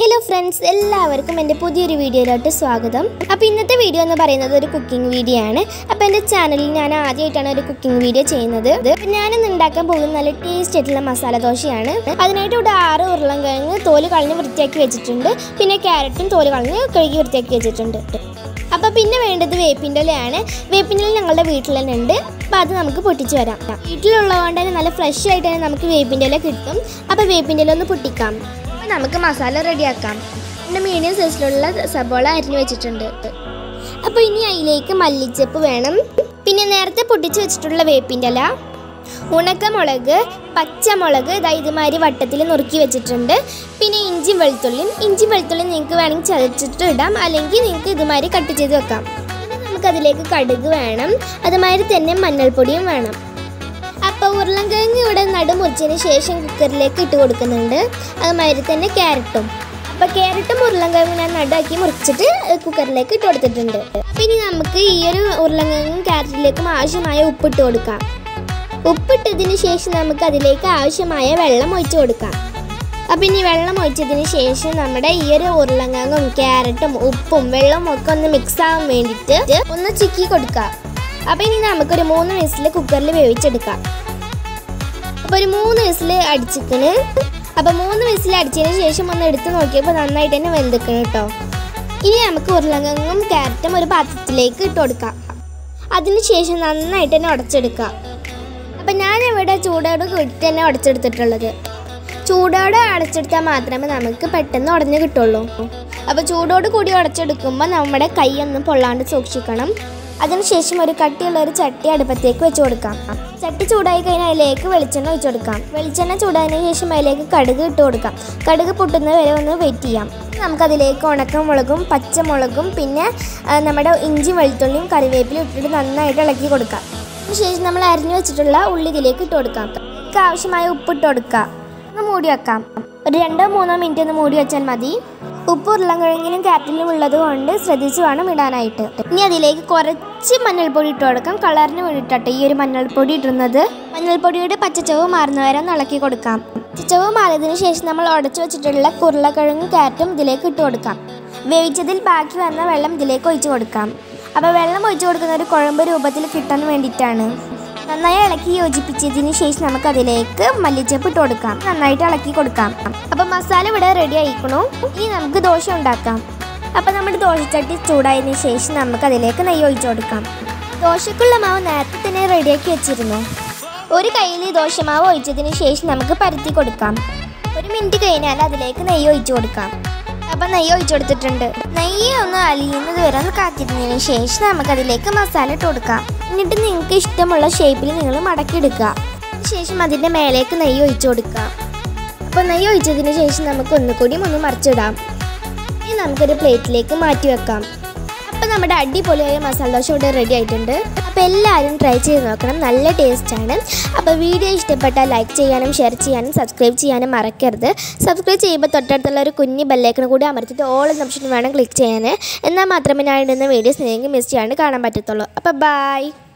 hello friends എല്ലാവർക്കും എൻ്റെ പുതിയൊരു വീഡിയോയിലോട്ട് സ്വാഗതം അപ്പോൾ ഇന്നത്തെ വീഡിയോ എന്ന് പറയുന്നത് ഒരു കുക്കിംഗ് വീഡിയോ ആണ് അപ്പോൾ എൻ്റെ ചാനലിൽ ഞാൻ ആദ്യമായിട്ടാണ് ഒരു കുക്കിംഗ് വീഡിയോ ചെയ്യുന്നത് അപ്പോൾ ഞാനിന്ന് ഉണ്ടാക്കാൻ പോകുന്ന നല്ല ടേസ്റ്റ് ആയിട്ടുള്ള മസാല ദോശയാണ് അതിനായിട്ട് ഇവിടെ ആറ് ഉരുളൻകിഴങ്ങ് തോല് കളഞ്ഞ് വൃത്തിയാക്കി വെച്ചിട്ടുണ്ട് പിന്നെ ക്യാരറ്റും തോല് കളഞ്ഞ് കഴുകി വൃത്തിയാക്കി വെച്ചിട്ടുണ്ട് അപ്പോൾ പിന്നെ വേണ്ടത് വേപ്പിൻ്റെ ഇലയാണ് വേപ്പിൻ്റെ ഇല ഞങ്ങളുടെ വീട്ടിൽ തന്നെ ഉണ്ട് അപ്പോൾ അത് നമുക്ക് പൊട്ടിച്ച് വരാം വീട്ടിലുള്ളതുകൊണ്ട് തന്നെ നല്ല ഫ്രഷ് ആയിട്ട് തന്നെ നമുക്ക് വേപ്പിൻ്റെ ഇല കിട്ടും അപ്പോൾ വേപ്പിൻ്റെ ഇല ഒന്ന് പൊട്ടിക്കാം അപ്പോൾ നമുക്ക് മസാല റെഡിയാക്കാം പിന്നെ മീഡിയം സൈസിലുള്ള സബോള അരിഞ്ഞു വെച്ചിട്ടുണ്ട് അപ്പോൾ ഇനി അതിലേക്ക് മല്ലിച്ചപ്പ് വേണം പിന്നെ നേരത്തെ പൊട്ടിച്ച് വെച്ചിട്ടുള്ള വേപ്പിൻ്റെ ഇല ഉണക്കമുളക് പച്ചമുളക് ഇതാ ഇതുമാതിരി വട്ടത്തിൽ നുറുക്കി വെച്ചിട്ടുണ്ട് പിന്നെ ഇഞ്ചി വെളുത്തുള്ളിയും ഇഞ്ചി വെളുത്തുള്ളി നിങ്ങൾക്ക് വേണമെങ്കിൽ ചതച്ചിട്ട് ഇടാം അല്ലെങ്കിൽ നിങ്ങൾക്ക് ഇതുമാതിരി കട്ട് ചെയ്ത് വെക്കാം പിന്നെ നമുക്കതിലേക്ക് കടുക് വേണം അതുമാതിരി തന്നെ മഞ്ഞൾപ്പൊടിയും വേണം അപ്പോൾ ഉരുളൻകിഴങ്ങ് ഇവിടെ നടുമുറിച്ചതിന് ശേഷം കുക്കറിലേക്ക് ഇട്ട് കൊടുക്കുന്നുണ്ട് അതുമാതിരി തന്നെ ക്യാരറ്റും അപ്പോൾ ക്യാരറ്റും ഉരുളൻകിഴങ്ങും ഞാൻ നടുവാക്കി മുറിച്ചിട്ട് കുക്കറിലേക്ക് ഇട്ട് കൊടുത്തിട്ടുണ്ട് അപ്പോൾ ഇനി നമുക്ക് ഈ ഒരു ഉരുളൻകിഴങ്ങും ക്യാരറ്റിലേക്കും ആവശ്യമായ ഉപ്പിട്ട് കൊടുക്കാം ഉപ്പിട്ടതിന് ശേഷം നമുക്ക് അതിലേക്ക് ആവശ്യമായ വെള്ളം ഒഴിച്ചു കൊടുക്കാം അപ്പം ഇനി വെള്ളം ഒഴിച്ചതിന് ശേഷം നമ്മുടെ ഈ ഒരു ഉരുളങ്ങങ്ങും ക്യാരറ്റും ഉപ്പും വെള്ളവും ഒക്കെ ഒന്ന് മിക്സ് ആവാൻ വേണ്ടിയിട്ട് ഒന്ന് ചിക്കി കൊടുക്കുക അപ്പം ഇനി നമുക്കൊരു മൂന്ന് വിസിൽ കുക്കറിൽ വേവിച്ചെടുക്കാം അപ്പോൾ ഒരു മൂന്ന് വിസിൽ അടിച്ചിക്കണ് അപ്പോൾ മൂന്ന് വിസിൽ അടിച്ചതിന് ശേഷം ഒന്ന് എടുത്ത് നോക്കിയപ്പോൾ നന്നായിട്ട് തന്നെ വെന്തിക്കണം കേട്ടോ ഇനി നമുക്ക് ഉരുളങ്ങങ്ങും ക്യാരറ്റും ഒരു പാത്രത്തിലേക്ക് ഇട്ട് കൊടുക്കാം അതിനുശേഷം നന്നായിട്ട് തന്നെ ഉടച്ചെടുക്കാം അപ്പം ഞാനിവിടെ ചൂടോട് കൂടി തന്നെ ഉടച്ചെടുത്തിട്ടുള്ളത് ചൂടോടെ അടച്ചെടുത്താൽ മാത്രമേ നമുക്ക് പെട്ടെന്ന് ഉടഞ്ഞ് കിട്ടുള്ളൂ അപ്പോൾ ചൂടോട് കൂടി ഉടച്ചെടുക്കുമ്പോൾ നമ്മുടെ കൈ ഒന്നും പൊള്ളാണ്ട് സൂക്ഷിക്കണം അതിനുശേഷം ഒരു കട്ടിയുള്ള ഒരു ചട്ടി അടുപ്പത്തേക്ക് വെച്ച് കൊടുക്കാം ചട്ടി ചൂടായി കഴിഞ്ഞാൽ അതിലേക്ക് വെളിച്ചെണ്ണ ഒഴിച്ചു കൊടുക്കാം വെളിച്ചെണ്ണ ചൂടായതിനു ശേഷം അതിലേക്ക് കടുക് ഇട്ട് കൊടുക്കാം കടുക് പൊട്ടുന്നത് വരെ ഒന്ന് വെയിറ്റ് ചെയ്യാം നമുക്കതിലേക്ക് ഉണക്കമുളകും പച്ചമുളകും പിന്നെ ആ, നമ്മുടെ ഇഞ്ചി വെളുത്തുള്ളിയും കറിവേപ്പിലും ഇട്ടിട്ട് നന്നായിട്ട് ഇളക്കി കൊടുക്കാം അതിനുശേഷം നമ്മൾ അരിഞ്ഞു വെച്ചിട്ടുള്ള ഉള്ളി ഇതിലേക്ക് ഇട്ട് കൊടുക്കാം ഇതിലേക്ക് ആവശ്യമായ ഉപ്പ് ഇട്ട് കൊടുക്കുക ഒന്ന് മൂടി വെക്കാം ഒരു രണ്ടോ മൂന്നോ മിനിറ്റ് ഒന്ന് മൂടി വെച്ചാൽ മതി ഉപ്പ് ഉരുളൻകിഴങ്ങിലും ക്യാപ്റ്റിലും ഉള്ളത് കൊണ്ട് ശ്രദ്ധിച്ച് വേണം ഇടാനായിട്ട് ഇനി അതിലേക്ക് കുറച്ച് മഞ്ഞൾപ്പൊടി ഇട്ട് കൊടുക്കാം കളറിന് വേണ്ടിയിട്ടാട്ടെ ഈ ഒരു മഞ്ഞൾപ്പൊടി ഇടുന്നത് മഞ്ഞൾപ്പൊടിയുടെ പച്ചച്ചവ് മാറുന്നവരെ ഒന്ന് ഇളക്കി കൊടുക്കാം പച്ചച്ചവ് മാറിയതിനു ശേഷം നമ്മൾ ഉടച്ചു വെച്ചിട്ടുള്ള ഉരുളക്കിഴങ്ങും ക്യാരറ്റും ഇതിലേക്ക് ഇട്ട് കൊടുക്കാം വേവിച്ചതിൽ ബാക്കി വന്ന വെള്ളം ഇതിലേക്ക് ഒഴിച്ചു കൊടുക്കാം അപ്പോൾ വെള്ളം ഒഴിച്ചു കൊടുക്കുന്ന ഒരു കുഴമ്പ് രൂപത്തിൽ കിട്ടാൻ വേണ്ടിയിട്ടാണ് നന്നായി ഇളക്കി യോജിപ്പിച്ചതിന് ശേഷം നമുക്ക് അതിലേക്ക് മല്ലിച്ചപ്പ് ഇട്ട് കൊടുക്കാം നന്നായിട്ട് ഇളക്കി കൊടുക്കാം അപ്പം മസാല ഇവിടെ റെഡി ആയിക്കണു ഇനി നമുക്ക് ദോശ ഉണ്ടാക്കാം അപ്പം നമ്മുടെ ദോശച്ചട്ടി ചൂടായതിനു ശേഷം നമുക്ക് അതിലേക്ക് നെയ്യ് ഒഴിച്ചു കൊടുക്കാം ദോശക്കുള്ള മാവ് നേരത്തെ തന്നെ റെഡിയാക്കി വെച്ചിരുന്നു ഒരു കയ്യിൽ ദോശമാവ് ഒഴിച്ചതിന് ശേഷം നമുക്ക് പരത്തി കൊടുക്കാം ഒരു മിനിറ്റ് കഴിഞ്ഞാൽ അതിലേക്ക് നെയ്യ് ഒഴിച്ചു കൊടുക്കാം അപ്പം നെയ്യ് ഒഴിച്ചു കൊടുത്തിട്ടുണ്ട് നെയ്യ് ഒന്ന് അലിയുന്നത് വരെ ഒന്ന് കാത്തിരുന്നതിന് ശേഷം നമുക്കതിലേക്ക് മസാല ഇട്ട് കൊടുക്കാം എന്നിട്ട് നിങ്ങൾക്ക് ഇഷ്ടമുള്ള ഷേപ്പിൽ നിങ്ങൾ മടക്കിയെടുക്കുക ശേഷം അതിൻ്റെ മേലേക്ക് നെയ്യ് ഒഴിച്ചു കൊടുക്കുക അപ്പോൾ നെയ്യ് ഒഴിച്ചതിന് ശേഷം നമുക്ക് ഒന്നുകൂടിയും ഒന്ന് മറിച്ചിടാം ഇനി നമുക്കൊരു പ്ലേറ്റിലേക്ക് മാറ്റി വെക്കാം അപ്പോൾ നമ്മുടെ അടിപൊളിയായ മസാല ദോശ ഇവിടെ റെഡി ആയിട്ടുണ്ട് അപ്പോൾ എല്ലാവരും ട്രൈ ചെയ്ത് നോക്കണം നല്ല ടേസ്റ്റാണ് അപ്പോൾ വീഡിയോ ഇഷ്ടപ്പെട്ടാൽ ലൈക്ക് ചെയ്യാനും ഷെയർ ചെയ്യാനും സബ്സ്ക്രൈബ് ചെയ്യാനും മറക്കരുത് സബ്സ്ക്രൈബ് ചെയ്യുമ്പോൾ തൊട്ടടുത്തുള്ള ഒരു കുഞ്ഞ് ബെല്ലേക്കണ് കൂടി അമർത്തിയിട്ട് ഓൾ എന്ന ഓപ്ഷൻ വേണം ക്ലിക്ക് ചെയ്യാൻ എന്നാൽ മാത്രമേ ഞാൻ ഇടുന്ന വീഡിയോസ് നിങ്ങൾക്ക് മിസ് ചെയ്യാണ്ട് കാണാൻ പറ്റത്തുള്ളൂ അപ്പോൾ ബൈ